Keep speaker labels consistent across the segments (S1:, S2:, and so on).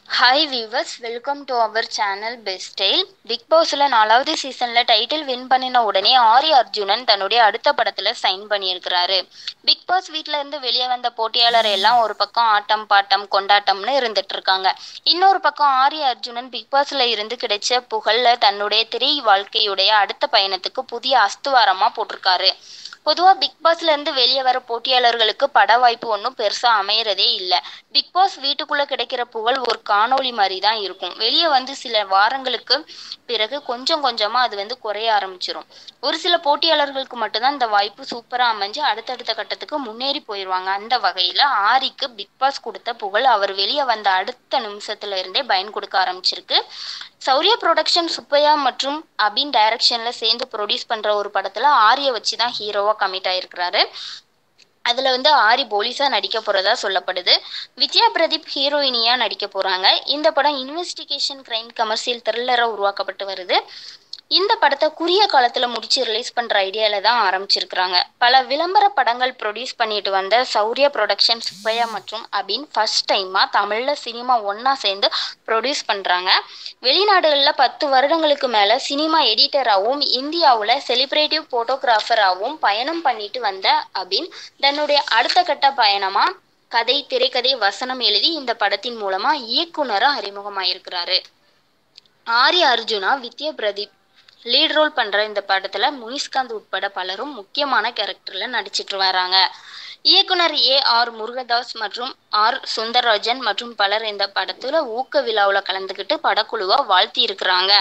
S1: hi viewers welcome to our channel best tale big பாஸில் நாலாவது சீசனில் டைட்டில் வின் பண்ணின உடனே ஆரி அர்ஜுனன் தன்னுடைய அடுத்த படத்தில் சைன் பண்ணியிருக்கிறாரு பிக் பாஸ் வீட்டில் இருந்து வெளியே வந்த போட்டியாளர் எல்லாம் ஒரு பக்கம் ஆட்டம் பாட்டம் கொண்டாட்டம்னு இருந்துட்டு இருக்காங்க இன்னொரு பக்கம் ஆரி அர்ஜுனன் பிக் பாஸ்ல இருந்து கிடைச்ச புகழ்ல தன்னுடைய திரை வாழ்க்கையுடைய அடுத்த பயணத்துக்கு புதிய அஸ்துவாரமாக போட்டிருக்காரு பொதுவாக பிக் பாஸ்ல இருந்து வெளியே வர போட்டியாளர்களுக்கு பட வாய்ப்பு ஒன்றும் பெருசாக அமையறதே இல்லை பிக் பாஸ் வீட்டுக்குள்ள கிடைக்கிற புகழ் ஒரு காணொளி மாதிரி தான் இருக்கும் வெளியே வந்து சில வாரங்களுக்கு பிறகு கொஞ்சம் கொஞ்சமா அது வந்து குறைய ஆரம்பிச்சிரும் ஒரு சில போட்டியாளர்களுக்கு மட்டும்தான் இந்த வாய்ப்பு சூப்பரா அமைஞ்சு அடுத்தடுத்த கட்டத்துக்கு முன்னேறி போயிடுவாங்க அந்த வகையில ஆரிக்கு பிக் பாஸ் கொடுத்த புகழ் அவர் வெளியே வந்த அடுத்த நிமிஷத்துல இருந்தே பயன் கொடுக்க ஆரம்பிச்சிருக்கு சௌர்யா ப்ரொடக்ஷன் சுப்பையா மற்றும் அபின் டைரக்ஷன்ல சேர்ந்து ப்ரொடியூஸ் பண்ற ஒரு படத்துல ஆரிய வச்சு தான் ஹீரோவா கமிட் ஆயிருக்கிறாரு அதுல வந்து ஆரி போலீஸா நடிக்க போறதா சொல்லப்படுது வித்யா பிரதீப் ஹீரோயினியா நடிக்க போறாங்க இந்த படம் இன்வெஸ்டிகேஷன் கிரைம் கமர்ஷியல் த்ரில்லரா உருவாக்கப்பட்டு வருது இந்த படத்தை குறுகிய காலத்துல முடிச்சு ரிலீஸ் பண்ற ஐடியால தான் ஆரம்பிச்சிருக்கிறாங்க பல விளம்பர படங்கள் ப்ரொடியூஸ் பண்ணிட்டு வந்த சௌர்யா ப்ரொடக்ஷன் சுப்பையா மற்றும் அபின் ஃபர்ஸ்ட் டைமா தமிழ்ல சினிமா ஒன்னா சேர்ந்து ப்ரொடியூஸ் பண்றாங்க வெளிநாடுகளில் பத்து வருடங்களுக்கு மேல சினிமா எடிட்டராகவும் இந்தியாவில் செலிப்ரேட்டிவ் போட்டோகிராஃபராகவும் பயணம் பண்ணிட்டு வந்த அபின் தன்னுடைய அடுத்த கட்ட பயணமா கதை திரைக்கதை வசனம் எழுதி இந்த படத்தின் மூலமா இயக்குனரா அறிமுகமாயிருக்கிறாரு ஆர்ய அர்ஜுனா வித்யா பிரதீப் லீட் ரோல் பண்ற இந்த படத்துல முனிஷ்காந்த் உட்பட பலரும் முக்கியமான கேரக்டர்ல நடிச்சிட்டு வராங்க இயக்குனர் ஏ ஆர் முருகதாஸ் மற்றும் ஆர் சுந்தரராஜன் மற்றும் பலர் இந்த படத்துல ஊக்க விழாவில் கலந்துக்கிட்டு படக்குழுவா வாழ்த்தி இருக்கிறாங்க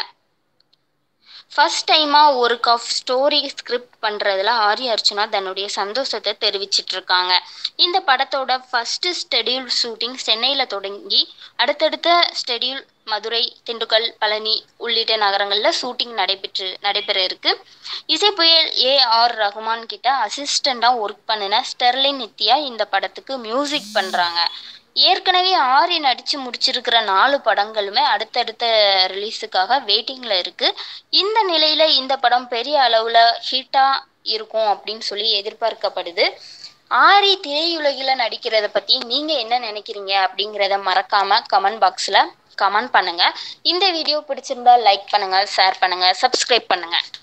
S1: ஃபர்ஸ்ட் டைமாக ஒரு கஃப் ஸ்டோரி ஸ்கிரிப்ட் பண்ணுறதுல ஆரிய அர்ச்சனா தன்னுடைய சந்தோஷத்தை தெரிவிச்சிட்டு இருக்காங்க இந்த படத்தோட ஃபர்ஸ்ட் ஸ்டெடியூல் ஷூட்டிங் சென்னையில் தொடங்கி அடுத்தடுத்த ஸ்டெடியூல் மதுரை திண்டுக்கல் பழனி உள்ளிட்ட நகரங்களில் ஷூட்டிங் நடைபெற்று நடைபெற இருக்கு இசை புயல் ஏ ஆர் ரகுமான் கிட்ட அசிஸ்டண்டாக ஒர்க் பண்ணின ஸ்டெர்லின் நித்யா இந்த படத்துக்கு மியூசிக் பண்ணுறாங்க ஏற்கனவே ஆரி நடிச்சு முடிச்சிருக்கிற நாலு படங்களுமே அடுத்தடுத்த ரிலீஸுக்காக வெயிட்டிங்ல இருக்கு இந்த நிலையில இந்த படம் பெரிய அளவுல ஹிட்டா இருக்கும் அப்படின்னு சொல்லி எதிர்பார்க்கப்படுது ஆரி திரையுலகில நடிக்கிறத பத்தி நீங்க என்ன நினைக்கிறீங்க அப்படிங்கிறத மறக்காம கமெண்ட் பாக்ஸ்ல கமெண்ட் பண்ணுங்க இந்த வீடியோ பிடிச்சிருந்தா லைக் பண்ணுங்க ஷேர் பண்ணுங்க சப்ஸ்கிரைப் பண்ணுங்க